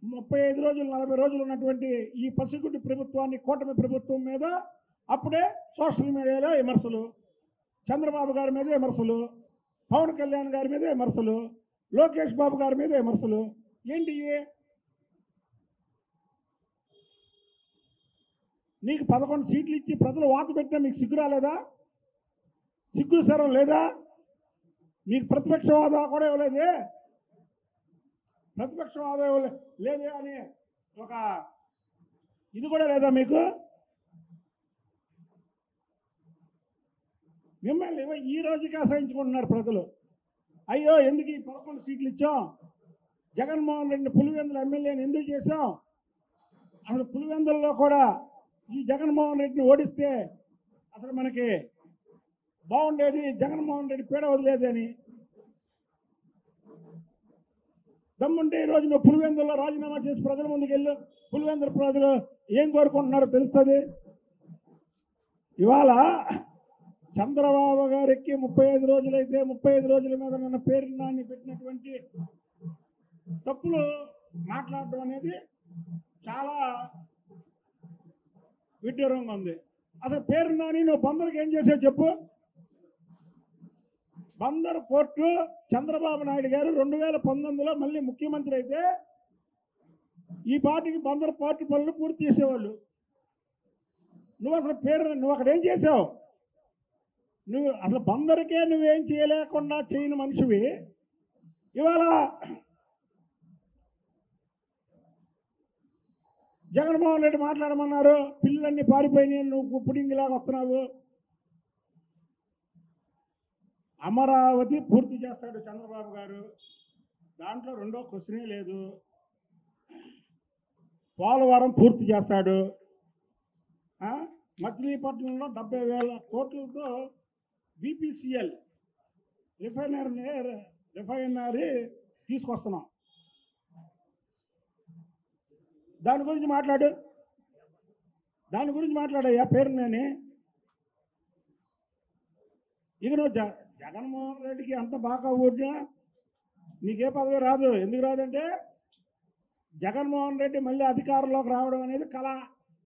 ముప్పై ఐదు రోజులు నలభై రోజులు ఉన్నటువంటి ఈ పసిగుడ్డి ప్రభుత్వాన్ని కూటమి ప్రభుత్వం మీద అప్పుడే సోషల్ మీడియాలో విమర్శలు చంద్రబాబు గారి మీద విమర్శలు పవన్ కళ్యాణ్ గారి మీద విమర్శలు లోకేష్ బాబు గారి మీద విమర్శలు ఏంటి ఇవి? నీకు పదకొండు సీట్లు ఇచ్చి ప్రజలు వాకు పెట్టినా మీకు సిగ్గు రాలేదా సిగ్గు సరం లేదా మీకు ప్రతిపక్ష హోదా కూడా ఇవ్వలేదే ప్రతిపక్ష హోదా ఇవ్వలే లేదే అని ఒక ఇది కూడా లేదా మీకు మిమ్మల్ని ఏమో ఈ రోజుకి అసహించుకుంటున్నారు ప్రజలు అయ్యో ఎందుకు ఈ పదకొండు సీట్లు ఇచ్చాం జగన్మోహన్ రెడ్డిని పులివెందుల ఎమ్మెల్యేని ఎందుకు చేశాం అసలు పులివెందులలో కూడా ఈ జగన్మోహన్ రెడ్డిని ఓడిస్తే అసలు మనకి బాగుండేది జగన్మోహన్ రెడ్డి పీడ వదిలేదని దమ్ముంటే ఈ రోజు నువ్వు పులివెందుల్లో రాజీనామా చేసి ప్రజల ముందుకు వెళ్ళు పులివెందుల ప్రజలు ఏం కోరుకుంటున్నారో తెలుస్తుంది ఇవాళ చంద్రబాబు గారికి ముప్పై ఐదు రోజులైతే ముప్పై ఐదు రోజుల మీద నిన్న పేరు నాని పెట్టినటువంటి తప్పులు మాట్లాడడం అనేది చాలా విడ్డూరంగా ఉంది అసలు పేరు నాని నువ్వు బందరికి ఏం చేసావు చెప్పు బందర్ పోర్టు చంద్రబాబు నాయుడు గారు రెండు వేల పంతొమ్మిదిలో మళ్ళీ ముఖ్యమంత్రి అయితే ఈ పార్టీకి బందర్ పోర్టు పనులు పూర్తి చేసేవాళ్ళు నువ్వు అసలు పేరు నువ్వు అక్కడ ఏం చేసావు నువ్వు అసలు బందరికే నువ్వేం చేయలేకుండా చేయని మనిషివి ఇవాళ జగన్మోహన్ రెడ్డి మాట్లాడమన్నారు పిల్లలన్నీ పారిపోయినాయి నువ్వు పుడింగిలాగా వస్తున్నావు అమరావతి పూర్తి చేస్తాడు చంద్రబాబు గారు దాంట్లో రెండో క్వశ్చనే లేదు పోలవరం పూర్తి చేస్తాడు ఆ? మచిలీపట్నంలో డెబ్బై వేల కోట్లతో బీపీసీఎల్ రిఫైనరీ రిఫైనరీ తీసుకొస్తున్నాం దాని గురించి మాట్లాడు దాని గురించి మాట్లాడయ్యా పేరు నేను ఇక నువ్వు జ జగన్మోహన్ రెడ్డికి అంత బాగా ఓడినా నీకే పదవి రాదు ఎందుకు రాదంటే జగన్మోహన్ రెడ్డి మళ్ళీ అధికారంలోకి రావడం అనేది కళ